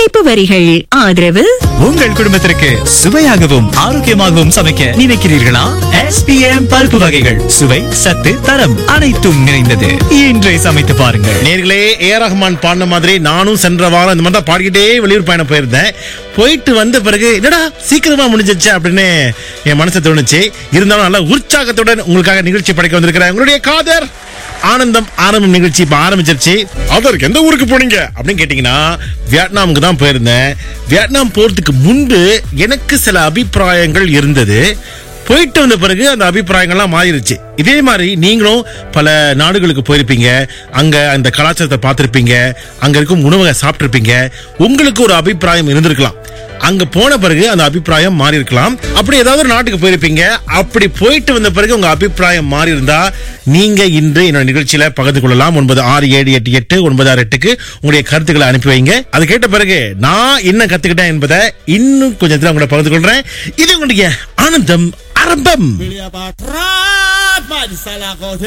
இணைப்பு வரிகள் ஆதரவு உங்கள் குடும்பத்திற்கு சுவையாகவும் ஆரோக்கியமாகவும் சமைக்க நினைக்கிறீர்களா எஸ்பிஎம் பருப்பு வகைகள் சுவை சத்து தரம் அனைத்தும் நிறைந்தது இன்றே சமைத்து பாருங்கள் நேர்களே ஏ ஆர் ரஹ்மான் பாடின மாதிரி நானும் சென்ற வாரம் இந்த மாதிரி தான் பாடிக்கிட்டே வெளியூர் பயணம் போயிருந்தேன் போயிட்டு வந்த பிறகு என்னடா சீக்கிரமா முடிஞ்சிச்சு அப்படின்னு என் மனசு தோணுச்சு இருந்தாலும் நல்ல உற்சாகத்துடன் உங்களுக்காக நிகழ்ச்சி படைக்க வந்திருக்கிறேன் உங்களுடைய காதர் ஆனந்தம் ஆரம்பம் நிகழ்ச்சி இப்ப ஆரம்பிச்சிருச்சு அதற்கு எந்த ஊருக்கு போனீங்க அப்படின்னு கேட்டீங்கன்னா வியட்நாமுக்கு தான் போயிருந்தேன் வியட்நாம் போறதுக்கு முன்பு எனக்கு சில அபிப்பிராயங்கள் இருந்தது போயிட்டு வந்த பிறகு அந்த அபிப்பிராயங்கள்லாம் மாறிடுச்சு இதே மாதிரி நீங்களும் பல நாடுகளுக்கு போயிருப்பீங்க அங்க அந்த கலாச்சாரத்தை பார்த்திருப்பீங்க அங்க இருக்கும் உணவை சாப்பிட்டிருப்பீங்க உங்களுக்கு ஒரு அபிப்பிராயம் இருந்திருக்கலாம் அங்க போன பிறகு அந்த அபிப்பிராயம் மாறி இருக்கலாம் அப்படி ஏதாவது ஒரு நாட்டுக்கு போயிருப்பீங்க அப்படி போயிட்டு வந்த பிறகு உங்க அபிப்பிராயம் மாறி இருந்தா நீங்க இன்று என்னோட நிகழ்ச்சியில பகிர்ந்து கொள்ளலாம் ஒன்பது ஆறு ஏழு எட்டு எட்டு ஒன்பது ஆறு எட்டுக்கு உங்களுடைய கருத்துக்களை அனுப்பி வைங்க அது கேட்ட பிறகு நான் என்ன கத்துக்கிட்டேன் என்பதை இன்னும் கொஞ்சத்துல உங்களை பகிர்ந்து கொள்றேன் இது உங்களுடைய ஆனந்தம் ஆரம்பம் Beli apa? Rapat salah kau